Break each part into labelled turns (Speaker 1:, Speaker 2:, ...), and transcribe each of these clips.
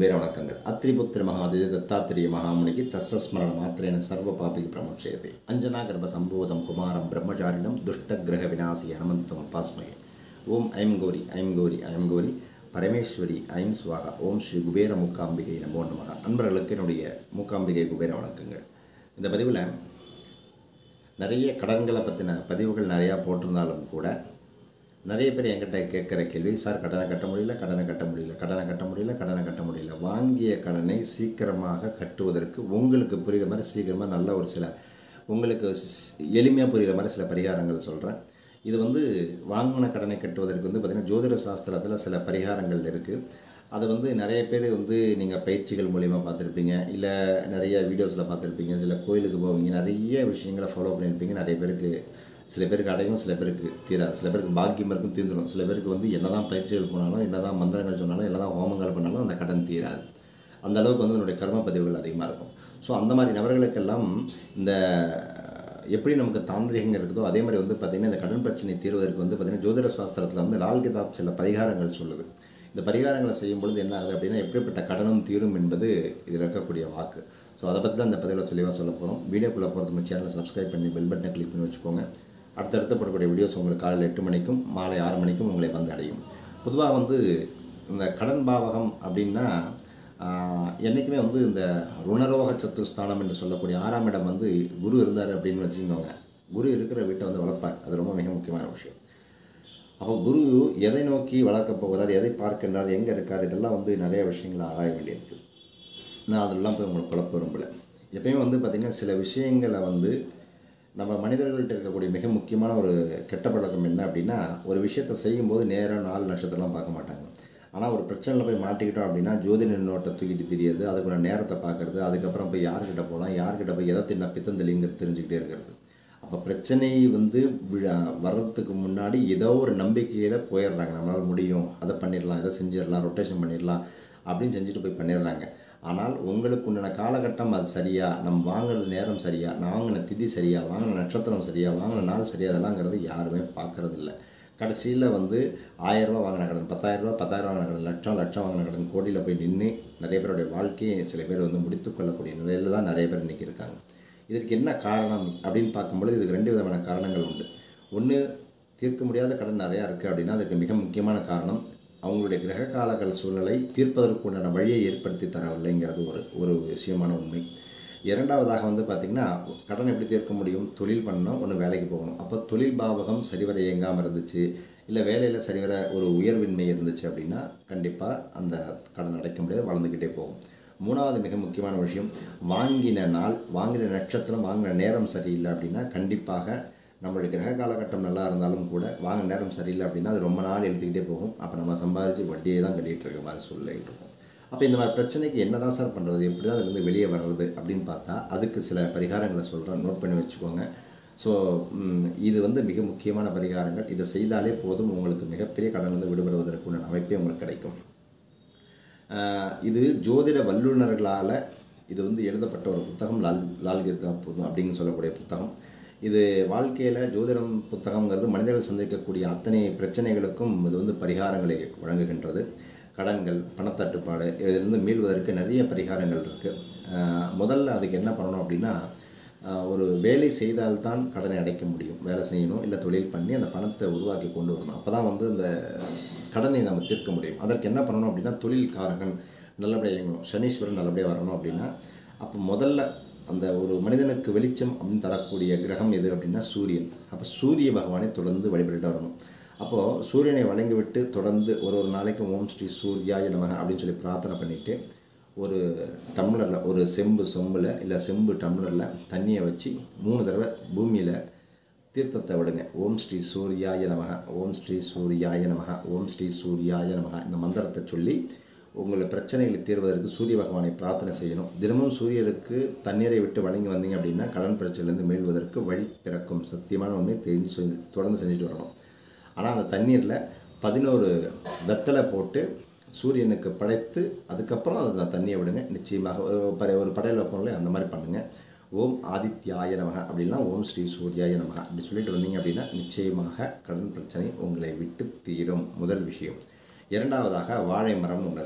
Speaker 1: குபேர வணக்கங்கள் அத்ரிபுத்திர மகாதேஜ தத்தாத்திரிய மகாமுனிக்கு தஸ்ஸஸ்மரண மாத்திரேன சர்வ பாபிக்கு பிரமோட்சயத்தை அஞ்சனா கர்ப்ப சம்போதம் குமாரம் பிரம்மச்சாரிணம் துஷ்ட கிரக விநாசி ஹனுமந்தம் பாஸ்மகே ஓம் ஐம் கௌரி ஐம் கௌரி ஐம் கௌரி பரமேஸ்வரி ஐம் சுவாகா ஓம் ஸ்ரீ குபேர மூக்காம்பிகை நமோ நமக அன்பர்களுக்கு என்னுடைய மூக்காம்பிகை குபேர வணக்கங்கள் இந்த பதிவில் நிறைய கடன்களை பற்றின பதிவுகள் நிறையா போட்டிருந்தாலும் கூட நிறைய பேர் என்கிட்ட கேட்குற கேள்வி சார் கடனை கட்ட முடியல கடனை கட்ட முடியல கடனை கட்ட முடியல கடனை கட்ட முடியல வாங்கிய கடனை சீக்கிரமாக கட்டுவதற்கு உங்களுக்கு புரிகிற மாதிரி சீக்கிரமாக நல்ல ஒரு சில உங்களுக்கு எளிமையாக புரிகிற மாதிரி சில பரிகாரங்கள் சொல்கிறேன் இது வந்து வாங்கின கடனை கட்டுவதற்கு வந்து பார்த்திங்கன்னா ஜோதிட சாஸ்திரத்தில் சில பரிகாரங்கள் இருக்குது அதை வந்து நிறைய பேர் வந்து நீங்கள் பயிற்சிகள் மூலிமா பார்த்துருப்பீங்க இல்லை நிறைய வீடியோஸில் பார்த்துருப்பீங்க சில கோயிலுக்கு போவீங்க நிறைய விஷயங்களை ஃபாலோ பண்ணியிருப்பீங்க நிறைய பேருக்கு சில பேருக்கு அடையும் சில பேருக்கு தீராது சில பேருக்கு பாக்கியம் இருக்கும் தீர்ந்துடும் சில பேருக்கு வந்து என்னதான் பயிற்சிகள் போனாலும் என்னதான் மந்திரங்கள் சொன்னாலும் என்னதான் ஹோமங்கள் பண்ணாலும் அந்த கடன் தீராது அந்த அளவுக்கு வந்து என்னுடைய கர்ம பதிவுகள் அதிகமாக இருக்கும் ஸோ அந்த மாதிரி நபர்களுக்கெல்லாம் இந்த எப்படி நமக்கு தாந்திரிகம் இருக்குதோ அதே மாதிரி வந்து பார்த்திங்கன்னா இந்த கடன் பிரச்சனை தீர்வதற்கு வந்து பார்த்திங்கன்னா ஜோதிட சாஸ்திரத்தில் வந்து லால் கிதாப் சில பரிகாரங்கள் சொல்லுது இந்த பரிகாரங்களை செய்யும் பொழுது என்ன ஆகுது அப்படின்னா எப்படிப்பட்ட கடனும் தீரும் என்பது இதில் இருக்கக்கூடிய வாக்கு ஸோ அதை பற்றி தான் இந்த பதிவில் தெளிவாக சொல்ல போகிறோம் வீடியோக்குள்ளே போகிறது நம்ம சேனலை சப்ஸ்கிரைப் பண்ணி பெல் பட்டனை கிளிக் பண்ணி வச்சுக்கோங்க அடுத்தடுத்து போடக்கூடிய வீடியோஸ் உங்களுக்கு காலையில் எட்டு மணிக்கும் மாலை ஆறு மணிக்கும் உங்களை வந்து அடையும் பொதுவாக வந்து இந்த கடன் பாவகம் அப்படின்னா என்றைக்குமே வந்து இந்த ருணரோக சத்துஸ்தானம் என்று சொல்லக்கூடிய ஆறாம் இடம் வந்து குரு இருந்தார் அப்படின்னு வச்சுக்கோங்க குரு இருக்கிற வீட்டை வந்து வளர்ப்பார் அது ரொம்ப மிக முக்கியமான விஷயம் அப்போ குரு எதை நோக்கி வளர்க்க போகிறார் எதை பார்க்கின்றார் எங்கே இருக்கார் இதெல்லாம் வந்து நிறைய விஷயங்களை ஆராய வேண்டியிருக்கு நான் அதெல்லாம் போய் உங்களுக்கு குழப்ப விரும்பல எப்பயுமே வந்து பார்த்திங்கன்னா சில விஷயங்களை வந்து நம்ம மனிதர்கள்ட்ட இருக்கக்கூடிய மிக முக்கியமான ஒரு கெட்ட பழக்கம் என்ன அப்படின்னா ஒரு விஷயத்தை செய்யும்போது நேரம் நாலு நட்சத்திரம்லாம் பார்க்க மாட்டாங்க ஆனால் ஒரு பிரச்சனையில் போய் மாட்டிக்கிட்டோம் அப்படின்னா ஜோதிட நோட்டை தூக்கிட்டு தெரியாது அதுக்குள்ள நேரத்தை பார்க்குறது அதுக்கப்புறம் போய் யார்கிட்ட போகலாம் யார்கிட்ட போய் எதை தின்ன பித்தந்தளிங்கிறது தெரிஞ்சுக்கிட்டே இருக்கிறது அப்போ பிரச்சனை வந்து வர்றதுக்கு முன்னாடி ஏதோ ஒரு நம்பிக்கையில் போயிடுறாங்க நம்மளால் முடியும் அதை பண்ணிடலாம் இதை செஞ்சிடலாம் ரொட்டேஷன் பண்ணிடலாம் அப்படின்னு செஞ்சுட்டு போய் பண்ணிடுறாங்க ஆனால் உங்களுக்கு உண்டான காலகட்டம் அது சரியா நம்ம வாங்குறது நேரம் சரியா வாங்கின திதி சரியா வாங்கின நட்சத்திரம் சரியா வாங்கின நாள் சரியா அதெல்லாம்ங்கிறது யாருமே பார்க்கறது இல்லை கடைசியில் வந்து ஆயிரரூபா வாங்கின கடன் பத்தாயிரரூபா பத்தாயிரம் வாங்கின கடன் லட்சம் லட்சம் வாங்கின கடன் கோடியில் போய் நின்று நிறைய பேருடைய வாழ்க்கையை சில பேர் வந்து முடித்துக்கொள்ளக்கூடிய நிலையில் தான் நிறைய பேர் இன்றைக்கி இருக்காங்க இதற்கு என்ன காரணம் அப்படின்னு பார்க்கும்பொழுது இதுக்கு ரெண்டு விதமான காரணங்கள் உண்டு ஒன்று தீர்க்க முடியாத கடன் நிறையா இருக்குது அப்படின்னா அதுக்கு மிக முக்கியமான காரணம் அவங்களுடைய கிரக காலங்கள் சூழ்நிலை தீர்ப்பதற்கு உண்டான வழியை ஏற்படுத்தி தரவில்லைங்கிறது ஒரு ஒரு விஷயமான உண்மை இரண்டாவதாக வந்து பார்த்திங்கன்னா கடன் எப்படி தீர்க்க முடியும் தொழில் பண்ணணும் ஒன்று வேலைக்கு போகணும் அப்போ தொழில் பாவகம் சரிவர இயங்காமல் இருந்துச்சு இல்லை வேலையில் சரிவர ஒரு உயர்வின்மை இருந்துச்சு அப்படின்னா கண்டிப்பாக அந்த கடன் அடைக்க முடியாது வளர்ந்துக்கிட்டே போகும் மூணாவது மிக முக்கியமான விஷயம் வாங்கின நாள் வாங்கின நட்சத்திரம் வாங்கின நேரம் சரியில்லை அப்படின்னா கண்டிப்பாக நம்மளுடைய கிரக காலகட்டம் நல்லா இருந்தாலும் கூட வாங்க நேரம் சரியில்லை அப்படின்னா அது ரொம்ப நாள் எழுத்துக்கிட்டே போகும் அப்போ நம்ம சம்பாதிச்சு வட்டியே தான் கட்டிகிட்டு இருக்க மாதிரி சூழ்நிலைகள் இருக்கும் அப்போ இந்த மாதிரி பிரச்சனைக்கு என்ன தான் சார் பண்ணுறது எப்படி தான் அதுலேருந்து வெளியே வர்றது அப்படின்னு பார்த்தா அதுக்கு சில பரிகாரங்களை சொல்கிறேன் நோட் பண்ணி வச்சுக்கோங்க ஸோ இது வந்து மிக முக்கியமான பரிகாரங்கள் இதை செய்தாலே போதும் உங்களுக்கு மிகப்பெரிய கடனிலிருந்து விடுபடுவதற்குள்ள அமைப்பே உங்களுக்கு கிடைக்கும் இது ஜோதிட வல்லுநர்களால் இது வந்து எழுதப்பட்ட ஒரு புத்தகம் லால் லால்கிதா அப்படின்னு சொல்லக்கூடிய புத்தகம் இது வாழ்க்கையில் ஜோதிடம் புத்தகங்கிறது மனிதர்கள் சந்திக்கக்கூடிய அத்தனை பிரச்சனைகளுக்கும் இது வந்து பரிகாரங்களை வழங்குகின்றது கடன்கள் பணத்தட்டுப்பாடு இதிலிருந்து மீள்வதற்கு நிறைய பரிகாரங்கள் இருக்குது முதல்ல அதுக்கு என்ன பண்ணணும் அப்படின்னா ஒரு வேலை செய்தால்தான் கடனை அடைக்க முடியும் வேலை செய்யணும் இல்லை தொழில் பண்ணி அந்த பணத்தை உருவாக்கி கொண்டு வரணும் அப்போ தான் வந்து இந்த கடனை நம்ம தீர்க்க முடியும் அதற்கு என்ன பண்ணணும் அப்படின்னா தொழில்காரகன் நல்லபடியாக இயங்கணும் சனீஸ்வரன் நல்லபடியாக வரணும் அப்படின்னா அப்போ முதல்ல அந்த ஒரு மனிதனுக்கு வெளிச்சம் அப்படின்னு தரக்கூடிய கிரகம் எது அப்படின்னா சூரியன் அப்போ சூரிய பகவானை தொடர்ந்து வழிபட்டுட்டு வரணும் அப்போது சூரியனை வழங்கிவிட்டு தொடர்ந்து ஒரு ஒரு நாளைக்கு ஓம் ஸ்ரீ சூர்யாய நமக அப்படின்னு சொல்லி பிரார்த்தனை பண்ணிவிட்டு ஒரு டம்ளரில் ஒரு செம்பு சொம்பில் இல்லை செம்பு டம்ளரில் தண்ணியை வச்சு மூணு தடவை பூமியில் தீர்த்தத்தை விடுங்க ஓம் ஸ்ரீ சூர்யாய நமக ஓம் ஸ்ரீ சூர்யாய நமக ஓம் ஸ்ரீ சூர்யாய நமக இந்த மந்திரத்தை சொல்லி உங்களை பிரச்சனைகளை தீர்வதற்கு சூரிய பகவானை பிரார்த்தனை செய்யணும் தினமும் சூரியனுக்கு தண்ணீரை விட்டு வழங்கி வந்தீங்க அப்படின்னா கடன் பிரச்சனையிலேருந்து மீள்வதற்கு வழி பிறக்கும் சத்தியமான உண்மை தெரிஞ்சு செஞ்சு தொடர்ந்து செஞ்சுட்டு வரணும் ஆனால் அந்த தண்ணீரில் பதினோரு வெத்தலை போட்டு சூரியனுக்கு படைத்து அதுக்கப்புறம் அந்த தண்ணியை விடுங்க நிச்சயமாக ஒரு படை ஒரு படையில் வைப்போம்ல அந்த மாதிரி பண்ணுங்கள் ஓம் ஆதித்யாய நமக அப்படின்னா ஓம் ஸ்ரீ சூர்யாய நமக அப்படி சொல்லிட்டு வந்தீங்க அப்படின்னா நிச்சயமாக கடன் பிரச்சனை உங்களை விட்டு தீரும் முதல் விஷயம் இரண்டாவதாக வாழை மரம் ஒன்று இருக்குது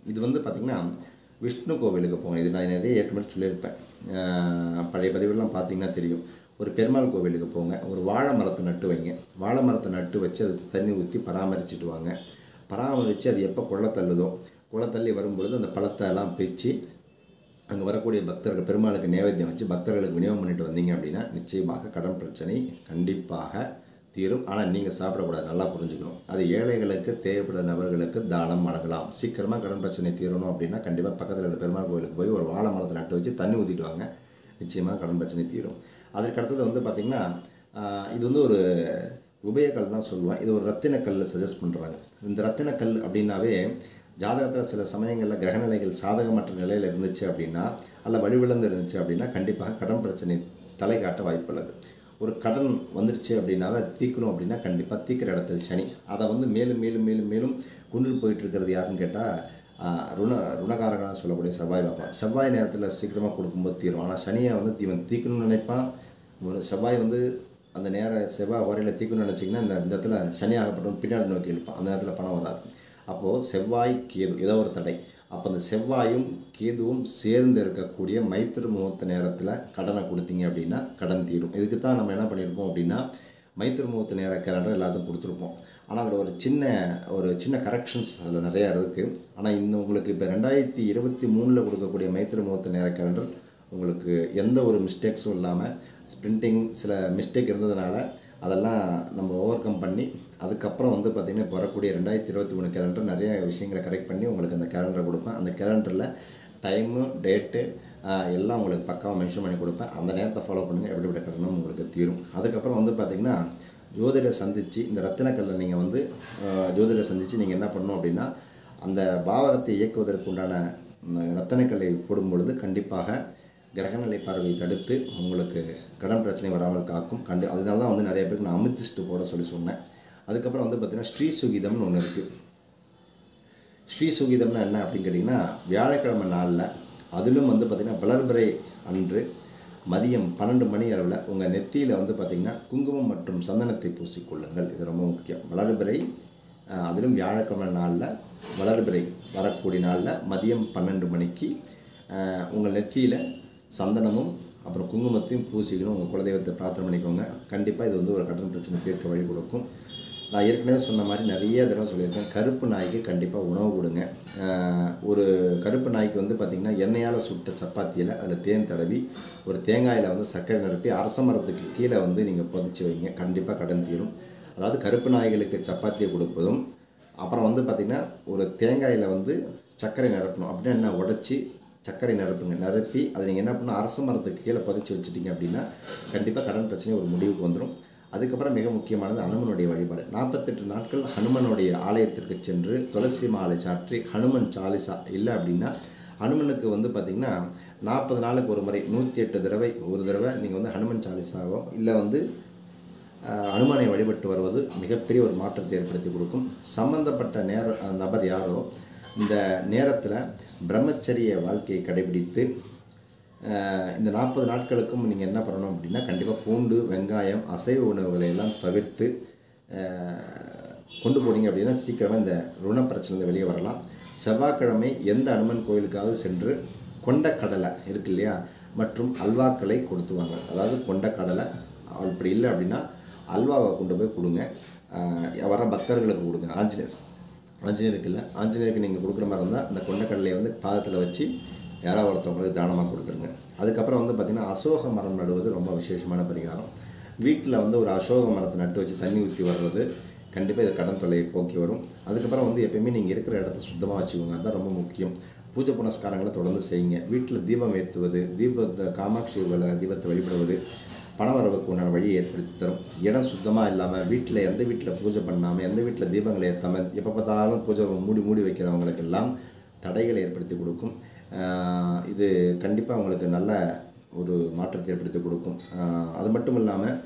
Speaker 1: இது வந்து பார்த்திங்கன்னா விஷ்ணு கோவிலுக்கு போங்க இது நான் நிறைய ஏற்கனவே சொல்லியிருப்பேன் அஹ் பழைய பதிவுலாம் பார்த்தீங்கன்னா தெரியும் ஒரு பெருமாள் கோவிலுக்கு போங்க ஒரு வாழை மரத்தை நட்டு வைங்க வாழை மரத்தை நட்டு வச்சு அது தண்ணி ஊற்றி பராமரிச்சுட்டு வாங்க பராமரித்து அது எப்போ கொள்ள தள்ளுதோ கொள்ள தள்ளி வரும்பொழுது அந்த பழத்தை எல்லாம் பிச்சு அங்கே வரக்கூடிய பக்தர்கள் பெருமாளுக்கு நேவேத்தியம் வச்சு பக்தர்களுக்கு விநியோகம் பண்ணிட்டு வந்தீங்க அப்படின்னா நிச்சயமாக கடன் பிரச்சனை கண்டிப்பாக தீரும் ஆனால் நீங்கள் சாப்பிடக்கூடாது நல்லா புரிஞ்சுக்கணும் அது ஏழைகளுக்கு தேவைப்படுற நபர்களுக்கு தானம் வழங்கலாம் சீக்கிரமாக கடன் பிரச்சனை தீரணும் அப்படின்னா கண்டிப்பாக பக்கத்தில் இருக்கிற பெருமாள் கோயிலுக்கு போய் ஒரு வாழை மரத்தை நட்டு வச்சு தண்ணி ஊற்றிட்டு வாங்க நிச்சயமாக கடன் பிரச்சனை தீரும் அதற்கு அடுத்தது வந்து பார்த்திங்கன்னா ஆஹ், இது வந்து ஒரு உபயக்கல் தான் சொல்லுவேன் இது ஒரு ரத்தினக்கல் சஜஸ்ட் பண்ணுறாங்க இந்த ரத்தினக்கல் அப்படின்னாவே ஜாதகத்தில் சில சமயங்களில் கிரகநிலைகள் சாதகமற்ற நிலையில் இருந்துச்சு அப்படின்னா அல்ல வலுவிழந்து இருந்துச்சு அப்படின்னா கண்டிப்பாக கடன் பிரச்சனை தலை காட்ட வாய்ப்புள்ளது ஒரு கடன் வந்துடுச்சு அப்படின்னாவே அது தீக்கணும் அப்படின்னா கண்டிப்பாக தீக்கிற இடத்துல சனி அதை வந்து மேலும் மேலும் மேலும் மேலும் கொண்டு போயிட்டு இருக்கிறது யாருன்னு கேட்டால் ருண ருணகாரகனாக சொல்லக்கூடிய செவ்வாய் பார்ப்பான் செவ்வாய் நேரத்தில் சீக்கிரமாக கொடுக்கும்போது தீரும் ஆனால் சனியை வந்து இவன் தீக்கணும்னு நினைப்பான் ஒரு செவ்வாய் வந்து அந்த நேர செவ்வாய் வரையில் தீக்கணும்னு நினச்சிங்கன்னா இந்த இந்த இடத்துல சனி ஆகப்பட்டவன் பின்னாடி நோக்கி இழுப்பான் அந்த நேரத்தில் பணம் வராது அப்போது செவ்வாய் கேது ஏதோ ஒரு தடை அப்போ அந்த செவ்வாயும் கேதுவும் சேர்ந்து இருக்கக்கூடிய மைத்திரு முகூர்த்த நேரத்தில் கடனை கொடுத்தீங்க அப்படின்னா கடன் தீரும் இதுக்கு தான் நம்ம என்ன பண்ணியிருப்போம் அப்படின்னா மைத்திரு முகூர்த்த நேர கேலண்டர் எல்லாத்துக்கும் கொடுத்துருப்போம் ஆனால் அதில் ஒரு சின்ன ஒரு சின்ன கரெக்ஷன்ஸ் அதில் நிறையா இருக்குது ஆனால் இந்த உங்களுக்கு இப்போ ரெண்டாயிரத்தி இருபத்தி மூணில் கொடுக்கக்கூடிய மைத்திரு முகூர்த்த நேர கேலண்டர் உங்களுக்கு எந்த ஒரு மிஸ்டேக்ஸும் இல்லாமல் பிரிண்டிங் சில மிஸ்டேக் இருந்ததுனால அதெல்லாம் நம்ம ஓவர் கம் பண்ணி அதுக்கப்புறம் வந்து பார்த்திங்கன்னா இப்போ வரக்கூடிய ரெண்டாயிரத்தி இருபத்தி மூணு கேலண்டர் நிறைய விஷயங்களை கரெக்ட் பண்ணி உங்களுக்கு அந்த கேலண்டர் கொடுப்பேன் அந்த கேலண்டரில் டைமு டேட்டு எல்லாம் உங்களுக்கு பக்காவாக மென்ஷன் பண்ணி கொடுப்பேன் அந்த நேரத்தை ஃபாலோ பண்ணுங்கள் எப்படிப்பட்ட கடனும் உங்களுக்கு தீரும் அதுக்கப்புறம் வந்து பார்த்திங்கன்னா ஜோதிடரை சந்தித்து இந்த ரத்தினக்கல்லை நீங்கள் வந்து ஆஹ், ஜோதிடரை சந்தித்து நீங்கள் என்ன பண்ணணும் அப்படின்னா அந்த பாவகத்தை இயக்குவதற்கு உண்டான ம், ரத்தினக்கல்லை போடும் பொழுது கண்டிப்பாக கிரகநிலை பார்வையை தடுத்து உங்களுக்கு கடன் பிரச்சனை வராமல் காக்கும் கண்டு அதனால தான் வந்து நிறைய பேருக்கு நான் அமித்திஸ்ட் போட சொல்லி சொன்னேன் அதுக்கப்புறம் வந்து பார்த்திங்கன்னா ஸ்ரீ சுகிதம்னு ஒன்று இருக்குது ஸ்ரீ சுகிதம்னா என்ன அப்படின்னு கேட்டிங்கன்னா வியாழக்கிழமை நாளில் அதிலும் வந்து பார்த்திங்கன்னா வளர்பிறை அன்று மதியம் பன்னெண்டு மணி அளவில் உங்கள் நெற்றியில் வந்து பார்த்திங்கன்னா குங்குமம் மற்றும் சந்தனத்தை பூசிக்கொள்ளுங்கள் இது ரொம்ப முக்கியம் வளர்பிறை அஹ், அதிலும் வியாழக்கிழமை நாளில் வளர்பிறை வரக்கூடிய நாளில் மதியம் பன்னெண்டு மணிக்கு அஹ், உங்கள் நெற்றியில் சந்தனமும் அப்புறம் குங்குமத்தையும் பூசிக்கணும் உங்கள் குலதெய்வத்தை பிரார்த்தனை பண்ணிக்கோங்க கண்டிப்பாக இது வந்து ஒரு கடன் பிரச்சனை தீர்க்க வழி கொடுக்கும் நான் ஏற்கனவே சொன்ன மாதிரி நிறைய தடவை சொல்லியிருக்கேன் கருப்பு நாய்க்கு கண்டிப்பாக உணவு கொடுங்க ஆஹ் ஒரு கருப்பு நாய்க்கு வந்து பார்த்திங்கன்னா எண்ணெயால் சுட்ட சப்பாத்தியில் அதில் தேன் தடவி ஒரு தேங்காயில் வந்து சர்க்கரை நிரப்பி அரச மரத்துக்கு கீழே வந்து நீங்கள் புதைச்சி வைங்க கண்டிப்பாக கடன் தீரும் அதாவது கருப்பு நாய்களுக்கு சப்பாத்தியை கொடுப்பதும் அப்புறம் வந்து பார்த்திங்கன்னா ஒரு தேங்காயில் வந்து சர்க்கரை நிரப்பணும் அப்படின்னா என்ன உடச்சி சர்க்கரை நிரப்புங்க நிரப்பி அதை நீங்கள் என்ன பண்ணணும் அரச மரத்துக்கு கீழே புதைச்சி வச்சுட்டீங்க அப்படின்னா கண்டிப்பாக கடன் பிரச்சனை ஒரு முடிவுக்கு வந்துடும் அதுக்கப்புறம் மிக முக்கியமானது அனுமனுடைய வழிபாடு நாற்பத்தெட்டு நாட்கள் ஹனுமனுடைய ஆலயத்திற்கு சென்று துளசி மாலை சாற்றி ஹனுமன் சாலிசா இல்லை அப்படின்னா ஹனுமனுக்கு வந்து பார்த்திங்கன்னா நாற்பது நாளுக்கு ஒரு முறை நூற்றி எட்டு தடவை ஒரு தடவை நீங்கள் வந்து ஹனுமன் சாலிசாவோ இல்லை வந்து ஆஹ், அனுமனை வழிபட்டு வருவது மிகப்பெரிய ஒரு மாற்றத்தை ஏற்படுத்தி கொடுக்கும் சம்பந்தப்பட்ட நேர அஹ், நபர் யாரோ இந்த நேரத்தில் பிரம்மச்சரிய வாழ்க்கையை கடைபிடித்து ஆஹ், இந்த நாற்பது நாட்களுக்கும் நீங்கள் என்ன பண்ணணும் அப்படின்னா கண்டிப்பாக பூண்டு வெங்காயம் அசைவ உணவுகளை எல்லாம் தவிர்த்து ஆஹ், கொண்டு போனீங்க அப்படின்னா சீக்கிரமாக இந்த ருண பிரச்சனையில வெளியே வரலாம் செவ்வாய்க்கிழமை எந்த அனுமன் கோயிலுக்காவது சென்று கொண்டக்கடலை இருக்கு இல்லையா மற்றும் அல்வாக்களை கொடுத்துவாங்க அதாவது கொண்டக்கடலை அப்படி இல்லை அப்படின்னா அல்வாவை கொண்டு போய் கொடுங்க ஆஹ், வர பக்தர்களுக்கு கொடுங்க ஆஞ்சநேயர் ஆஞ்சநேயருக்கு இல்லை ஆஞ்சநேயருக்கு நீங்கள் கொடுக்குற மாதிரி இருந்தால் அந்த கொண்டக்கடலையை வந்து பாதத்தில் வச்சு யாராவது ஒருத்தவங்களுக்கு தானமாக கொடுத்துருங்க அதுக்கப்புறம் வந்து பார்த்திங்கன்னா அசோக மரம் நடுவது ரொம்ப விசேஷமான பரிகாரம் வீட்டில் வந்து ஒரு அசோக மரத்தை நட்டு வச்சு தண்ணி ஊற்றி வர்றது கண்டிப்பாக இது கடன் தொல்லையை போக்கி வரும் அதுக்கப்புறம் வந்து எப்பயுமே நீங்கள் இருக்கிற இடத்த சுத்தமாக வச்சுக்கோங்க அதுதான் ரொம்ப முக்கியம் பூஜை புனஸ்காரங்களை தொடர்ந்து செய்யுங்க வீட்டில் தீபம் ஏற்றுவது தீபத்தை காமாட்சி வ- தீபத்தை வழிபடுவது பணவரவுக்கு உண்டான வழியை ஏற்படுத்தி தரும் இடம் சுத்தமாக இல்லாமல் வீட்டில் எந்த வீட்டில் பூஜை பண்ணாமல் எந்த வீட்டில் தீபங்களை ஏற்றாமல் எப்போ பார்த்தாலும் பூஜை மூடி மூடி வைக்கிறவங்களுக்கெல்லாம் தடைகளை ஏற்படுத்தி கொடுக்கும் ஆஹ் இது கண்டிப்பாக உங்களுக்கு நல்ல ஒரு மாற்றத்தை ஏற்படுத்தி கொடுக்கும் ஆஹ் அது மட்டும் இல்லாமல்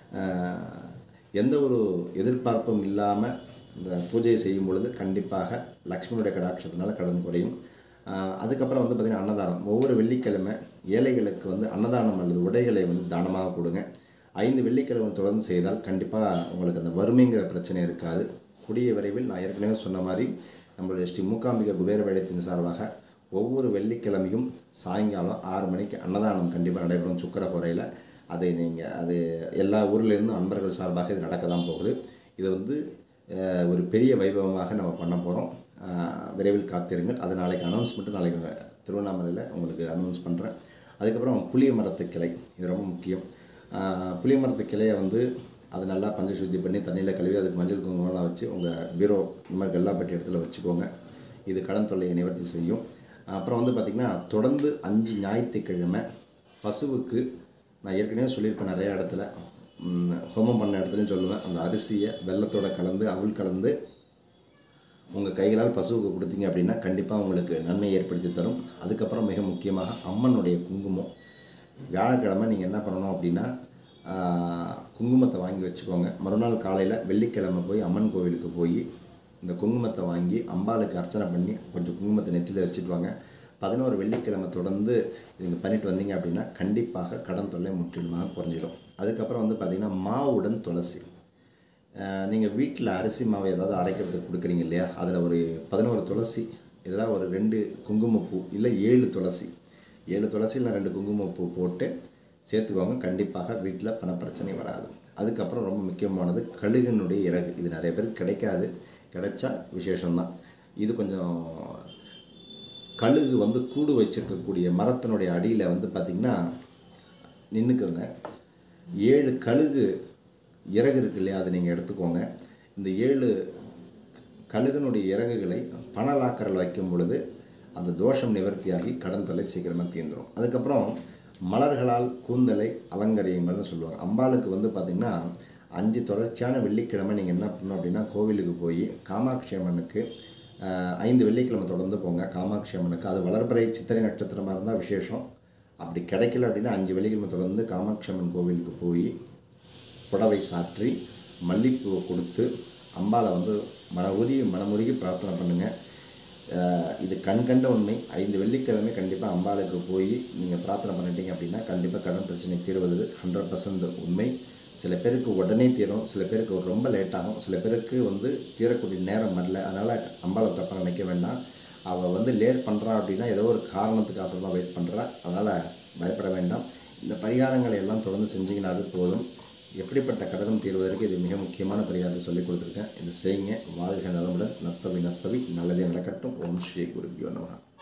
Speaker 1: எந்த ஒரு எதிர்பார்ப்பும் இல்லாமல் இந்த பூஜையை செய்யும் பொழுது கண்டிப்பாக லக்ஷ்மியுடைய கடாட்சத்தினால கடன் குறையும் ஆஹ் அதுக்கப்புறம் வந்து பார்த்திங்கன்னா அன்னதானம் ஒவ்வொரு வெள்ளிக்கிழமை ஏழைகளுக்கு வந்து அன்னதானம் அல்லது உடைகளை வந்து தானமாக கொடுங்க ஐந்து வெள்ளிக்கிழமை தொடர்ந்து செய்தால் கண்டிப்பாக உங்களுக்கு அந்த வறுமைங்கிற பிரச்சனை இருக்காது கூடிய விரைவில் நான் ஏற்கனவே சொன்ன மாதிரி நம்மளுடைய ஸ்ரீ மூகாம்பிகை குபேர வேடத்தின் சார்பாக ஒவ்வொரு வெள்ளிக்கிழமையும் சாயங்காலம் ஆறு மணிக்கு அன்னதானம் கண்டிப்பாக நடைபெறும் சுக்கரஹோரையில் அதை நீங்கள் அது எல்லா ஊர்லேருந்தும் அன்பர்கள் சார்பாக இது நடக்க தான் போகுது இது வந்து அஹ், ஒரு பெரிய வைபவமாக நம்ம பண்ண போகிறோம் விரைவில் காத்திருங்கள் அது நாளைக்கு அனௌன்ஸ்மெண்ட்டு நாளைக்கு திருவண்ணாமலையில் உங்களுக்கு அனௌன்ஸ் பண்ணுறேன் அதுக்கப்புறம் புளிய மரத்து கிளை இது ரொம்ப முக்கியம் அஹ், புளிய மரத்து கிளையை வந்து அதை நல்லா பஞ்ச சுத்தி பண்ணி தண்ணியில் கழுவி அதுக்கு மஞ்சள் குங்குமம்லாம் வச்சு உங்கள் பீரோ இந்த மாதிரி கல்லாப்பட்டி இடத்துல வச்சுக்கோங்க இது கடன் தொல்லையை நிவர்த்தி செய்யும் அப்புறம் வந்து பார்த்திங்கன்னா தொடர்ந்து அஞ்சு ஞாயிற்றுக்கிழமை பசுவுக்கு நான் ஏற்கனவே சொல்லியிருப்பேன் நிறைய இடத்துல ம், ஹோமம் பண்ண இடத்துலையும் சொல்லுவேன் அந்த அரிசியை வெள்ளத்தோட கலந்து அவல் கலந்து உங்கள் கைகளால் பசுவுக்கு கொடுத்தீங்க அப்படின்னா கண்டிப்பாக உங்களுக்கு நன்மை ஏற்படுத்தி தரும் அதுக்கப்புறம் மிக முக்கியமாக அம்மனுடைய குங்குமம் வியாழக்கிழமை நீங்கள் என்ன பண்ணணும் அப்படின்னா ஆஹ், குங்குமத்தை வாங்கி வச்சுக்கோங்க மறுநாள் காலையில் வெள்ளிக்கிழமை போய் அம்மன் கோவிலுக்கு போய் இந்த குங்குமத்தை வாங்கி அம்பாளுக்கு அர்ச்சனை பண்ணி கொஞ்சம் குங்குமத்தை நெத்தியில் வச்சுட்டு வாங்க பதினோரு வெள்ளிக்கிழமை தொடர்ந்து நீங்கள் பண்ணிட்டு வந்தீங்க அப்படின்னா கண்டிப்பாக கடன் தொல்லை முற்றிலுமாக குறைஞ்சிடும் அதுக்கப்புறம் வந்து பார்த்திங்கன்னா மாவுடன் துளசி நீங்கள் வீட்டில் அரிசி மாவு ஏதாவது அரைக்கிறதுக்கு கொடுக்குறீங்க இல்லையா அதில் ஒரு பதினோரு துளசி இதெல்லாம் ஒரு ரெண்டு குங்குமப்பூ இல்லை ஏழு துளசி ஏழு துளசி இல்லை ரெண்டு குங்குமப்பூ போட்டு சேர்த்துக்கோங்க கண்டிப்பாக வீட்டில் பணப்பிரச்சனை வராது அதுக்கப்புறம் ரொம்ப முக்கியமானது கழுகுனுடைய இறகு இது நிறைய பேருக்கு கிடைக்காது கிடைச்சா விசேஷம்தான் இது கொஞ்சம் கழுகு வந்து கூடு வச்சிருக்கக்கூடிய மரத்தினுடைய அடியில் வந்து பார்த்திங்கன்னா நின்றுக்கோங்க ஏழு கழுகு இறகு இருக்கு இல்லையா அதை நீங்கள் எடுத்துக்கோங்க இந்த ஏழு கழுகனுடைய இறகுகளை பண லாக்கரில் வைக்கும் பொழுது அந்த தோஷம் நிவர்த்தியாகி கடன் தொல்லை சீக்கிரமாக தீர்ந்துடும் அதுக்கப்புறம் மலர்களால் கூந்தலை அலங்கரியுங்கள்னு சொல்லுவாங்க அம்பாளுக்கு வந்து பார்த்திங்கன்னா அஞ்சு தொடர்ச்சியான வெள்ளிக்கிழமை நீங்கள் என்ன பண்ணணும் அப்படின்னா கோவிலுக்கு போய் காமாட்சி அம்மனுக்கு ஆஹ், ஐந்து வெள்ளிக்கிழமை தொடர்ந்து போங்க காமாட்சி அம்மனுக்கு அது வளர்பிறை சித்திரை நட்சத்திரமாக இருந்தால் விசேஷம் அப்படி கிடைக்கல அப்படின்னா அஞ்சு வெள்ளிக்கிழமை தொடர்ந்து காமாட்சி அம்மன் கோவிலுக்கு போய் புடவை சாற்றி மல்லிப்பூவை கொடுத்து அம்பாளை வந்து மன உருகி மனமுருகி பிரார்த்தனை பண்ணுங்கள் இது கண் கண்ட உண்மை ஐந்து வெள்ளிக்கிழமை கண்டிப்பாக அம்பாளுக்கு போய் நீங்கள் பிரார்த்தனை பண்ணிட்டீங்க அப்படின்னா கண்டிப்பாக கடன் பிரச்சனை தீர்வது ஹண்ட்ரட் பர்சன்ட் உண்மை சில பேருக்கு உடனே தீரும் சில பேருக்கு ரொம்ப லேட் ஆகும் சில பேருக்கு வந்து தீரக்கூடிய நேரம் வரல அதனால் அம்பாளை தப்பாக நினைக்க வேண்டாம் அவள் வந்து லேட் பண்ணுறா அப்படின்னா ஏதோ ஒரு காரணத்துக்காக தான் வெயிட் பண்ணுறா அதனால் பயப்பட வேண்டாம் இந்த பரிகாரங்களை எல்லாம் தொடர்ந்து செஞ்சீங்கன்னாவே போதும் எப்படிப்பட்ட கடனும் தீர்வதற்கு இது மிக முக்கியமான பரிகாரத்தை சொல்லிக் கொடுத்துருக்கேன் இதை செய்யுங்க வாழ்க நலமுடன் நற்பவி நற்பவி நல்லதே நடக்கட்டும் ஓம் ஸ்ரீ குருபியோ நமகா